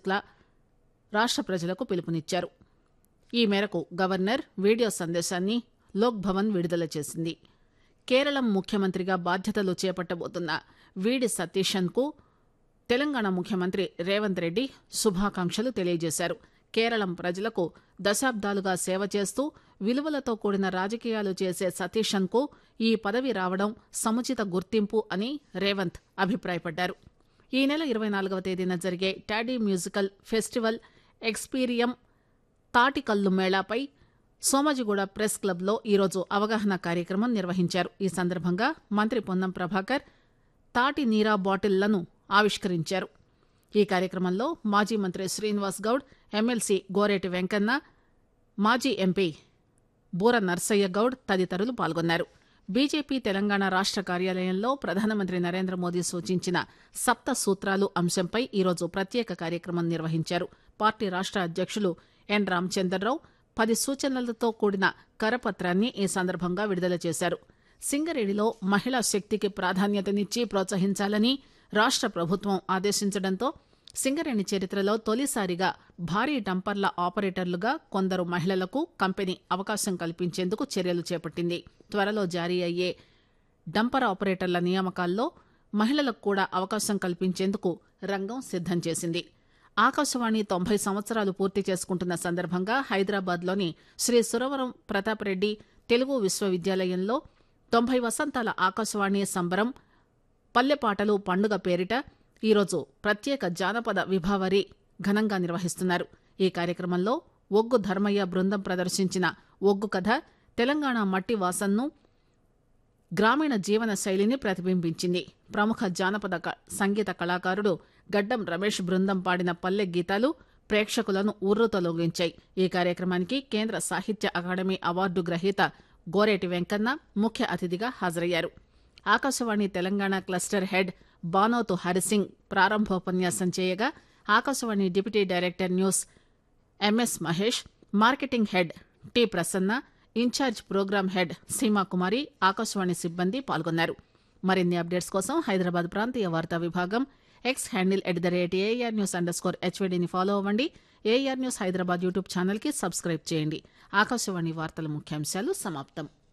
శుక్లా రాష్ట ప్రజలకు పిలుపునిచ్చారు ఈ మేరకు గవర్నర్ వీడియో సందేశాన్ని లోక్ భవన్ విడుదల చేసింది కేరళం ముఖ్యమంత్రిగా బాధ్యతలు చేపట్టబోతున్న వీడి సతీశన్ కు తెలంగాణ ముఖ్యమంత్రి రేవంత్ రెడ్డి శుభాకాంక్షలు తెలియజేశారు కేరళం ప్రజలకు దశాబ్దాలుగా సేవ చేస్తూ విలువలతో కూడిన రాజకీయాలు చేసే సతీశన్ కు ఈ పదవి రావడం సముచిత గుర్తింపు అని రేవంత్ అభిప్రాయపడ్డారు ఈ నెల ఇరవై నాలుగవ తేదీన జరిగే టాడీ మ్యూజికల్ ఫెస్టివల్ ఎక్స్పీరియం తాటికల్లు మేళాపై సోమాజిగూడ ప్రెస్ క్లబ్లో ఈరోజు అవగాహన కార్యక్రమం నిర్వహించారు ఈ సందర్భంగా మంత్రి పొన్నం ప్రభాకర్ తాటి నీరా బాటిళ్లను ఆవిష్కరించారు ఈ కార్యక్రమంలో మాజీ మంత్రి శ్రీనివాస్ గౌడ్ ఎమ్మెల్సీ గోరేటి వెంకన్న మాజీ ఎంపీ బూర నర్సయ్య గౌడ్ తదితరులు పాల్గొన్నారు బీజేపీ తెలంగాణ రాష్ట కార్యాలయంలో ప్రధానమంత్రి నరేంద్ర మోదీ సూచించిన సప్త సూత్రాలు అంశంపై ఈరోజు ప్రత్యేక కార్యక్రమం నిర్వహించారు పార్టీ రాష్ట అధ్యక్షులు ఎన్ రామచంద్రరావు పది సూచనలతో కూడిన కరపత్రాన్ని ఈ సందర్భంగా విడుదల చేశారు సింగరేణిలో మహిళా శక్తికి ప్రాధాన్యతనిచ్చి ప్రోత్సహించాలని రాష్ట ప్రభుత్వం ఆదేశించడంతో సింగరేణి చరిత్రలో తొలిసారిగా భారీ డంపర్ల ఆపరేటర్లుగా కొందరు మహిళలకు కంపెనీ అవకాశం కల్పించేందుకు చర్యలు చేపట్టింది త్వరలో జారీ అయ్యే డంపర్ ఆపరేటర్ల నియామకాల్లో మహిళలకు కూడా అవకాశం కల్పించేందుకు రంగం సిద్దం చేసింది ఆకాశవాణి తొంభై సంవత్సరాలు పూర్తి చేసుకుంటున్న సందర్భంగా హైదరాబాద్లోని శ్రీ సురవరం ప్రతాపరెడ్డి తెలుగు విశ్వవిద్యాలయంలో తొంభై వసంతాల ఆకాశవాణి సంబరం పల్లెపాటలు పండుగ పేరిట ఈరోజు ప్రత్యేక జానపద విభావరి ఘనంగా నిర్వహిస్తున్నారు ఈ కార్యక్రమంలో ఒగ్గు ధర్మయ్య బృందం ప్రదర్శించిన ఒగ్గు కథ తెలంగాణ మట్టి వాసన్ను గ్రామీణ జీవన శైలిని ప్రతిబింబించింది ప్రముఖ జానపద క- సంగీత కళాకారుడు గడ్డం రమేష్ బృందం పాడిన పల్లె గీతాలు ప్రేక్షకులను ఉర్రూతలొగించాయి ఈ కార్యక్రమానికి కేంద్ర సాహిత్య అకాడమీ అవార్డు గ్రహీత గోరేటి వెంకన్న ముఖ్య అతిథిగా హాజరయ్యారు ఆకాశవాణి తెలంగాణ క్లస్టర్ హెడ్ బానోతు హరిసింగ్ ప్రారంభోపన్యాసం చేయగా Akashvani deputy director news M S Mahesh marketing head T Prasanna incharge program head Seemakumari Akashvani సిబ్బంది పాల్గొన్నారు మరిన్ని అప్డేట్స్ కోసం హైదరాబాద్ ప్రాంతీయ వార్తా విభాగం X handle at the rate A R news underscore స్కోర్ హెచ్వీడీని ఫాలో అవ్వండి ఏఆర్ న్యూస్ హైదరాబాద్ యూట్యూబ్ ఛానల్కి సబ్స్క్రైబ్ చేయండి ఆకాశవాణి వార్తల ముఖ్యాంశాలు సమాప్తం